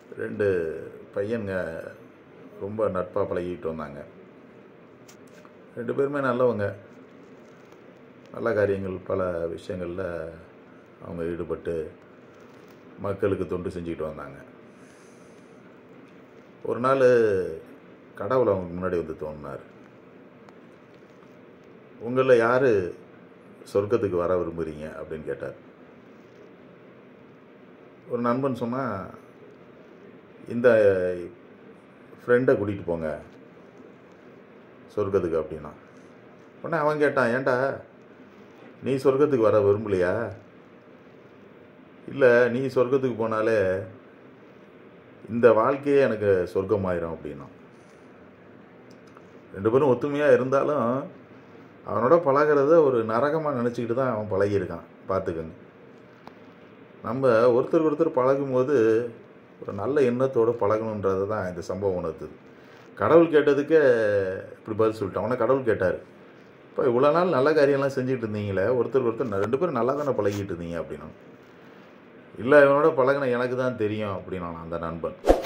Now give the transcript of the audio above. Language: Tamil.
ரெண்டு பையனுங்க ரொம்ப நட்பாக பழகிட்டு வந்தாங்க ரெண்டு பேருமே நல்லவங்க நல்ல காரியங்கள் பல விஷயங்களில் அவங்க ஈடுபட்டு மக்களுக்கு தொண்டு செஞ்சுக்கிட்டு வந்தாங்க ஒரு நாள் கடவுள் அவங்க முன்னாடி வந்து தோணினார் உங்களில் யார் சொர்க்கத்துக்கு வர விரும்புகிறீங்க அப்படின்னு கேட்டார் ஒரு நண்பன் சொன்னால் இந்த ஃப்ரெண்டை கூட்டிகிட்டு போங்க சொர்க்கத்துக்கு அப்படின்னா உடனே அவன் கேட்டான் ஏன்டா நீ சொர்க்கத்துக்கு வர விரும்பலையா இல்லை நீ சொர்க்கத்துக்கு போனாலே இந்த வாழ்க்கையே எனக்கு சொர்க்கமாயிரும் அப்படின்னா ரெண்டு பேரும் ஒத்துமையாக இருந்தாலும் அவனோட பழகிறத ஒரு நரகமாக நினச்சிக்கிட்டு தான் அவன் பழகியிருக்கான் பார்த்துக்கங்க நம்ம ஒருத்தருக்கு ஒருத்தர் பழகும்போது ஒரு நல்ல எண்ணத்தோடு பழகணுன்றது தான் இந்த சம்பவம் உணர்த்துது கடவுள் கேட்டதுக்கே இப்படி பதில் சொல்லிட்டான் அவனை கடவுள் கேட்டார் இப்போ இவ்வளோ நாள் நல்ல காரியம்லாம் செஞ்சுட்டு இருந்தீங்களே ஒருத்தருக்கு ஒருத்தர் ரெண்டு பேரும் நல்லா தானே பழகிட்டு இருந்தீங்க அப்படின்னா இல்லை இவனோட பழகின எனக்கு தான் தெரியும் அப்படின்னா அந்த நண்பன்